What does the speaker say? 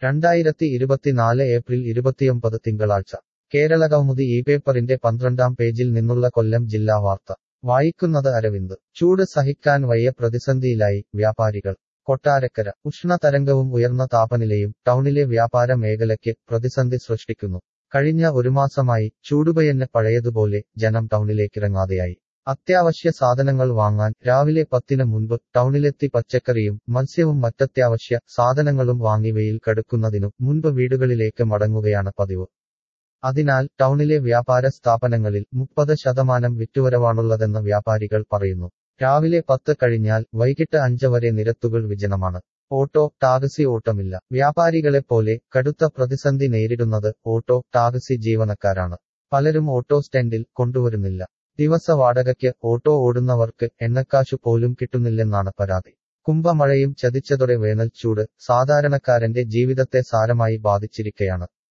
രണ്ടായിരത്തി ഇരുപത്തിനാല് ഏപ്രിൽ ഇരുപത്തിയൊമ്പത് തിങ്കളാഴ്ച കേരളകൗമുദി ഈ പേപ്പറിന്റെ പന്ത്രണ്ടാം പേജിൽ നിന്നുള്ള കൊല്ലം ജില്ലാ വാർത്ത വായിക്കുന്നത് അരവിന്ദ് ചൂട് സഹിക്കാൻ വയ്യ പ്രതിസന്ധിയിലായി വ്യാപാരികൾ കൊട്ടാരക്കര ഉഷ്ണതരംഗവും ഉയർന്ന താപനിലയും ടൗണിലെ വ്യാപാര മേഖലയ്ക്ക് പ്രതിസന്ധി സൃഷ്ടിക്കുന്നു കഴിഞ്ഞ ഒരു മാസമായി ചൂടുപയന്നെ പഴയതുപോലെ ജനം ടൗണിലേക്കിറങ്ങാതെയായി അത്യാവശ്യ സാധനങ്ങൾ വാങ്ങാൻ രാവിലെ പത്തിന് മുൻപ് ടൗണിലെത്തി പച്ചക്കറിയും മത്സ്യവും മറ്റത്യാവശ്യ സാധനങ്ങളും വാങ്ങി വെയിൽ കടുക്കുന്നതിനു മുൻപ് വീടുകളിലേക്ക് മടങ്ങുകയാണ് പതിവ് അതിനാൽ ടൗണിലെ വ്യാപാര സ്ഥാപനങ്ങളിൽ മുപ്പത് ശതമാനം വിറ്റുവരവാണുള്ളതെന്ന് വ്യാപാരികൾ പറയുന്നു രാവിലെ പത്ത് കഴിഞ്ഞാൽ വൈകിട്ട് അഞ്ച് വരെ നിരത്തുകൾ വിജനമാണ് ഓട്ടോ ടാക്സി ഓട്ടമില്ല വ്യാപാരികളെപ്പോലെ കടുത്ത പ്രതിസന്ധി നേരിടുന്നത് ഓട്ടോ ടാക്സി ജീവനക്കാരാണ് പലരും ഓട്ടോ സ്റ്റാൻഡിൽ കൊണ്ടുവരുന്നില്ല ദിവസ വാടകയ്ക്ക് ഓട്ടോ ഓടുന്നവർക്ക് എണ്ണക്കാശു പോലും കിട്ടുന്നില്ലെന്നാണ് പരാതി കുംഭമഴയും ചതിച്ചതോടെ വേനൽച്ചൂട് സാധാരണക്കാരന്റെ ജീവിതത്തെ സാരമായി ബാധിച്ചിരിക്കയാണ്